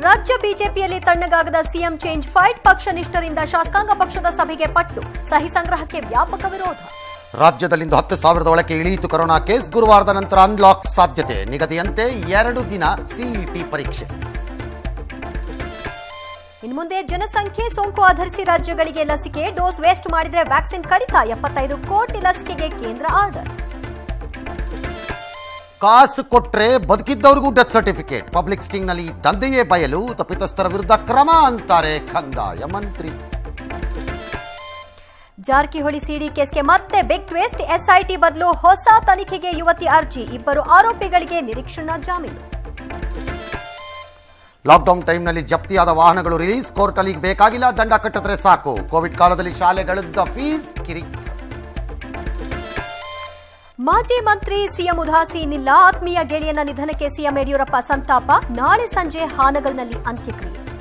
ರಾಜ್ಯ ಬಿಜೆಪಿಯಲ್ಲಿ ತಣ್ಣಗಾಗದ CM change fight ಪಕ್ಷ ನಿಷ್ಠರಿಂದ ಶಾಸಕಾಂಗ ಪಕ್ಷದ ಸಭೆಗೆ ಪಟ್ಟು ಸಹಿ ಸಂಗ್ರಹಕ್ಕೆ ವ್ಯಾಪಕ ವಿರೋಧ ರಾಜ್ಯದಲ್ಲಿಂದು ಹತ್ತು ಸಾವಿರದ ಒಳಕ್ಕೆ ಇಳಿಯಿತು ಕೊರೋನಾ ಕೇಸ್ ಗುರುವಾರದ ನಂತರ ಅನ್ಲಾಕ್ ಸಾಧ್ಯತೆ ನಿಗದಿಯಂತೆ ಎರಡು ದಿನ ಸಿಇಟಿ ಪರೀಕ್ಷೆ ಇನ್ನು ಮುಂದೆ ಜನಸಂಖ್ಯೆ ಸೋಂಕು ಆಧರಿಸಿ ರಾಜ್ಯಗಳಿಗೆ ಲಸಿಕೆ ಡೋಸ್ ವೇಸ್ಟ್ ಮಾಡಿದ್ರೆ ವ್ಯಾಕ್ಸಿನ್ ಕಡಿತ ಎಪ್ಪತ್ತೈದು ಕೋಟಿ ಲಸಿಕೆಗೆ ಕೇಂದ್ರ ಆರ್ಡರ್ ಕಾಸು ಕೊಟ್ರೆ ಬದುಕಿದ್ದವ್ರಿಗೂ ಡೆತ್ ಸರ್ಟಿಫಿಕೇಟ್ ಪಬ್ಲಿಕ್ ಸ್ಟಿಂಗ್ನಲ್ಲಿ ದಂಧೆಯೇ ಬಯಲು ತಪ್ಪಿತಸ್ಥರ ವಿರುದ್ಧ ಕ್ರಮ ಅಂತಾರೆ ಕಂದಾಯ ಮಂತ್ರಿ ಜಾರಕಿಹೊಳಿ ಸಿಡಿ ಕೇಸ್ಗೆ ಮತ್ತೆ ಬಿಗ್ ಟ್ವಿಸ್ಟ್ ಎಸ್ಐಟಿ ಬದಲು ಹೊಸ ತನಿಖೆಗೆ ಯುವತಿ ಅರ್ಜಿ ಇಬ್ಬರು ಆರೋಪಿಗಳಿಗೆ ನಿರೀಕ್ಷಣಾ ಜಾಮೀನು ಲಾಕ್ಡೌನ್ ಟೈಮ್ನಲ್ಲಿ ಜಪ್ತಿಯಾದ ವಾಹನಗಳು ರಿಲೀಸ್ ಕೋರ್ಟಲ್ಲಿ ಬೇಕಾಗಿಲ್ಲ ದಂಡ ಕಟ್ಟಿದ್ರೆ ಸಾಕು ಕೋವಿಡ್ ಕಾಲದಲ್ಲಿ ಶಾಲೆಗಳಿದ್ದ ಫೀಸ್ ಕಿರಿಕ್ ಮಾಜಿ ಮಂತ್ರಿ ಸಿಎಂ ಉದಾಸೀನಿಲ್ಲ ಆತ್ಮೀಯ ಗೆಳೆಯನ ನಿಧನಕ್ಕೆ ಸಿಎಂ ಯಡಿಯೂರಪ್ಪ ಸಂತಾಪ ನಾಳೆ ಸಂಜೆ ಹಾನಗಲ್ನಲ್ಲಿ ಅಂತ್ಯಕ್ರಿಯೆ